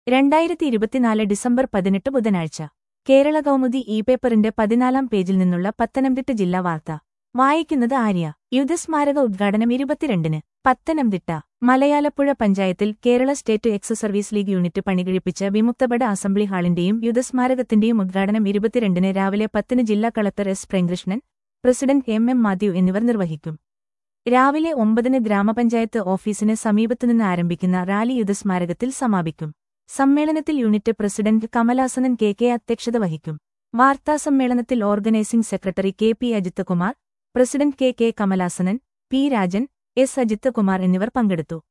രണ്ടായിരത്തി ഇരുപത്തിനാല് ഡിസംബർ പതിനെട്ട് ബുധനാഴ്ച കേരള കൗമുദി ഇ പേപ്പറിന്റെ പതിനാലാം പേജിൽ നിന്നുള്ള പത്തനംതിട്ട ജില്ലാ വാർത്ത വായിക്കുന്നത് ആര്യ യുദ്ധസ്മാരക ഉദ്ഘാടനം ഇരുപത്തിരണ്ടിന് പത്തനംതിട്ട മലയാലപ്പുഴ പഞ്ചായത്തിൽ Kerala state ex service league unit പണികഴിപ്പിച്ച വിമുക്തപട അസംബ്ലി ഹാളിന്റെയും യുദ്ധസ്മാരകത്തിന്റെയും ഉദ്ഘാടനം ഇരുപത്തിരണ്ടിന് രാവിലെ പത്തിന് ജില്ലാ collector S Premkrishnan president M M Mathew എന്നിവർ നിർവഹിക്കും രാവിലെ ഒമ്പതിന് ഗ്രാമപഞ്ചായത്ത് ഓഫീസിന് സമീപത്തുനിന്ന് ആരംഭിക്കുന്ന റാലി യുദ്ധസ്മാരകത്തിൽ സമാപിക്കും സമ്മേളനത്തിൽ unit president Kamalasanan K K അധ്യക്ഷത വഹിക്കും വാർത്താസമ്മേളനത്തിൽ organising secretary K P Ajithakumar president K K Kamalasanan P Rajan S Ajithakumar എന്നിവർ പങ്കെടുത്തു